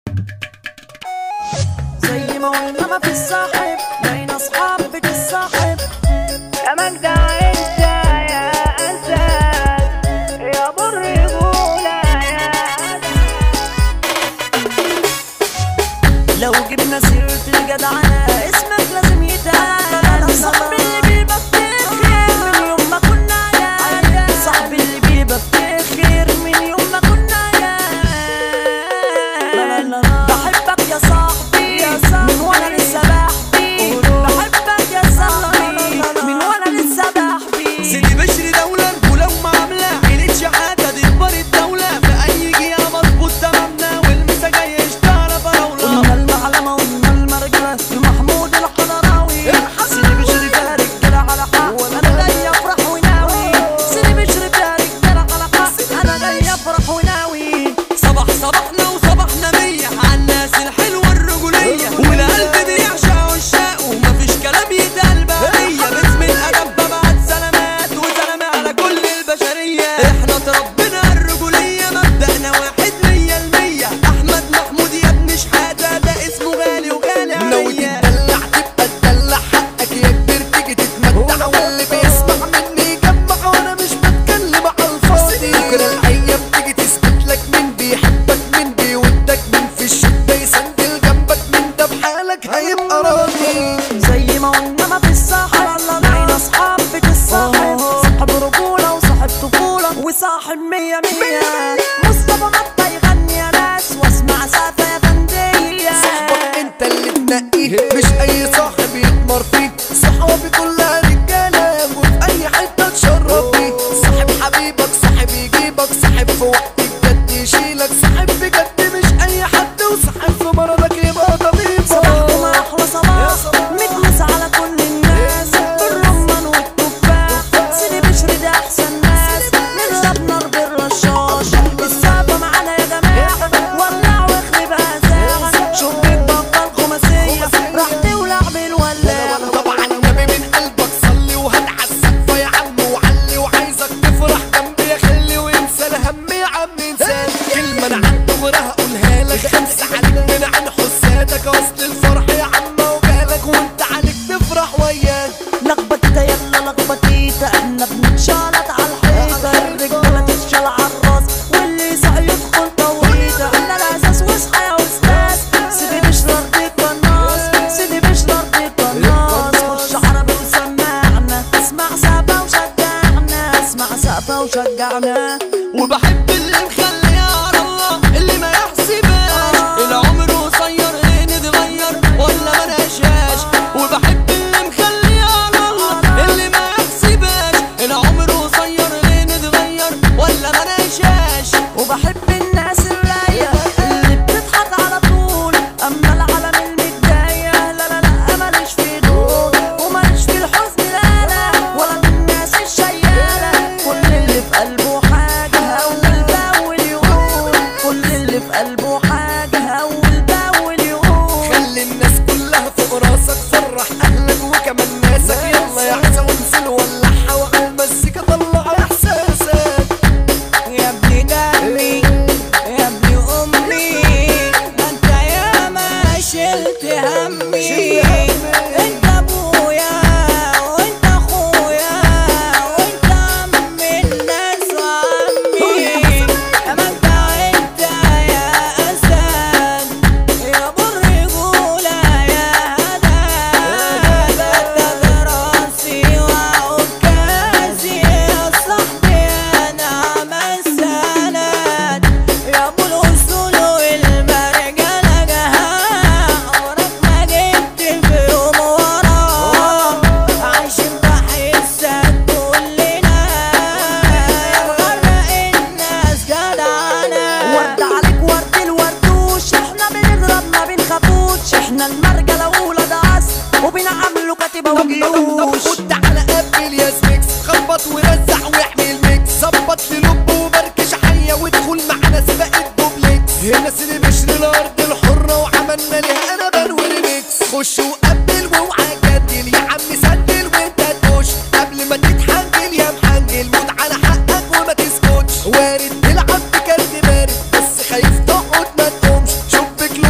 زي ما قلنا ما في الصاحب بين اصحاب بتتصاحب كمان ده انت يا اسد يا بر غولا يا لو جبنا سيرة الجدعنة اسمك لازم يتقال صاحبي اللي بيبقى بتخير من يوم ما كنا عيال صاحبي اللي بيبقى بتخير من يوم ما كنا عيال بحبك يا صاحبي من وانا لسه بحبي بحبك يا صاحبي من وانا لسه بحبي سيدي بشري دولة ولو معاملة عيلة شحاتة تكبر الدولة في أي جهة مظبوط تمامنا والمسا جاي يشتغل فراولة قلنا المعلمة قلنا المرجلة محمود الحضراوي سيدي بشري فيها رجالة على حق أنا جاي أفرح وناوي سيدي بشري فيها رجالة على حق أنا جاي أفرح وناوي صباح صباحنا وصباحنا مية عالناس الحلوة الرجولية والقلب بيعشق عشاقه ومفيش كلام يتقال بهدية باسم الأدب ببعت سلامات وسلام على كل البشرية احنا اتربينا الرجولية مبدأنا واحد مية المية أحمد محمود يا ابن شحاتة ده اسمه غالي وغالي ناوي عليا تدلع تبقى تدلع حقك يا كبير تيجي تتمتع واللي بيسمع مني يجمع وانا مش بتكلم على الفاضي بكره الايام تيجي تثبت لك مين بيحبك مين بيودك مين في الشده يسندل جنبك مين ده بحالك هيبقى راضي زي ما قلنا ما في الصاحب بين أصحاب بتتصاحب صاحب رجولة وصاحب طفولة وصاحب مية مية مصطفى مطة يغني يا ناس واسمع سافة يا فندية صاحبك انت اللي تنقيه مش اي صاحب يتمر فيك صحابي كلها رجاله وفي اي حته تشرب بيه صاحب حبيبك صاحب يجيبك صاحب في وقت الجد يشيلك صاحب بجد مش اي حد وصاحب في مرضك يبقى طبيبك صباحكم احلى صباح متمس على كل الناس بالرمان والتفاح سيدي بشري ده احسن ناس نضرب نار بالرشاش السابة معانا يا جماعة ولع واخرب ازاح شرب بطل خماسية راح تولع بالولاعة طبعا نبي من قلبك صلي وهتعس السقف يا عم وعلي وعايزك تفرح جنبي يا خلي وانسى الهم يا عم انسان كلمة انا عن دغري هقولها لك خمسة عليك من عن حسادك اصل الفرح يا عم وجالك وانت عليك تفرح وياك لخبطيتا يلا لخبطيتا احنا بنتشالت على الحيطة الرجالة تتشال على الراس واللي يسعى يدخل طويطة احنا الاساس واصحى يا استاذ سيدي بشرى رضيت الناس سيدي بشرى رضيت الناس خش عربي وسمعنا اسمع سقفة وشجعنا اسمع سقفة وشجعنا وبحب اللي مخلي على الله اللي ما يحسبهاش العمر قصير ايه نتغير ولا ما نعيشهاش وبحب اللي مخلي على الله اللي ما يحسبهاش العمر قصير ايه نتغير ولا ما نعيشهاش وبحب الناس الرايقة اللي بتضحك على طول أما العالم المتضايقة لا لا لا ماليش في دول وماليش في الحزن لا لا ولا في الناس الشيالة كل اللي في قلبه حاجة أول بأول يقول كل اللي في قلبه حاجة أول بأول يقول خلي الناس كلها فوق راسك فرح اهلك وكمان ناسك يلا يا حسن وانزل ولعها وعلى المزيكا طلع احساسك يا ابني دمي يا ابني امي ده انت يا ما شلت همي انت ابويا وانت اخويا وانت عم الناس وعمي اما انت انت يا اسد يا بر رجوله يا هدى بتاخد راسي وعكازي يا صاحبي انا مسند يا ابو الاصول والمرجله جهاء عمرك ما جبت في يوم وراه عايشين بحسك كلنا يا مغرق الناس جدعنا ورد عليك ورد الوردوش احنا بنضرب ما بنخافوش احنا المرجله ولاد عصر وبنعملوا كاتبه وجيوش وتعالى قبل يا سميكس خبط ورزع واعمل ميكس ظبط للب وبركش حيه وادخل معانا سباق الدوبلكس هنا سيدي بشر الارض الحره وعملنا ليها انا بل وريميكس خش وقبل واوعى جدل يا عم سجل وانت تخش قبل ما تتحنجل يا محنجل موت على حقك وما تسكتش وارد تلعب بكارت بارد بس خايف تقعد ما تقومش شبك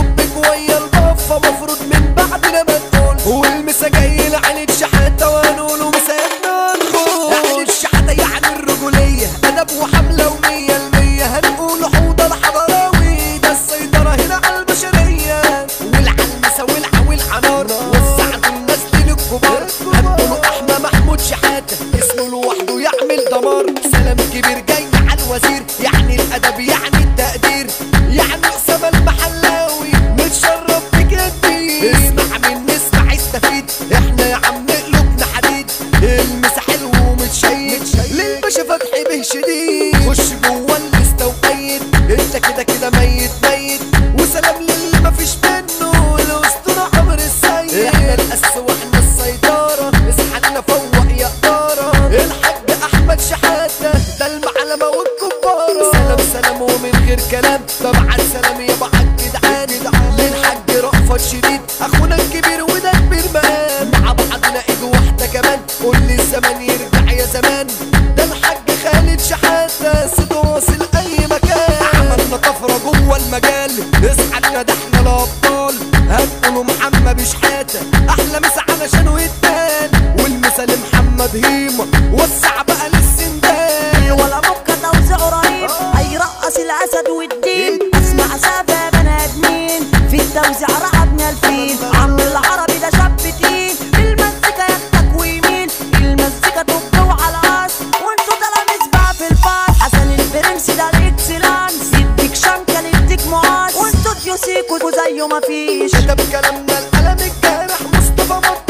انا جاي لعين الشحاته وهنقوله مساعدنا نخش عين الشحاته يعني الرجوليه ادب وحمله ومية المية هنقول حوضه الحضراوي ده السيطره هنا على البشريه والعلمسه والع والعنار وسعدوا الناس للكبار هنقولوا احمى محمود شحاته اسمه لوحده يعمل دمار سلام كبير جاي على الوزير يعني الادب يعني التقدير يعني اسامه المحلاوي متشرف بك يا كبير اسمع مني اسمع استفيد احنا يا عم قلوبنا حديد المسا حلو ومتشيد للباشا فتحي به شديد خش جوه الليسته وقيد انت كده كده ميت ميت وسلام للي مفيش منه الاسطوره عمرو السيد احنا القس واحنا السيطره اصحى فوق يا قداره الحاج احمد شحاته ده المعلمه والكباره سلام سلام ومن غير كلام طبعا سلام يا بعد جدعان للحاج رأفت شديد اخونا الكبير وده كبير مقام مع بعضنا ايد واحده كمان قول لي الزمن يرجع يا زمان ده الحاج خالد شحاته صوته واصل اي مكان عملنا طفره جوه المجال اصحى ده احنا الابطال هنقولوا محمد شحاته احلى مسا علشان ويتان والمسا لمحمد هيما وسع بقى للسندان ولا بكة توزيع رهيب هيرقص الاسد والدين اسمع سافة بني ادمين في التوزيع رعبنا الفيل عم العربي ده شاب تقيل المزيكا ياخدك ويمين المزيكا تبقى وعلى العصر وانتوا تلاميذ بقى في الفاس حسن البرنس ده الاكسلانس يديك شنكة يديك معاذ وانتوا ديوسيكوا زيه مفيش كتب كلامنا القلم الجارح مصطفى مطر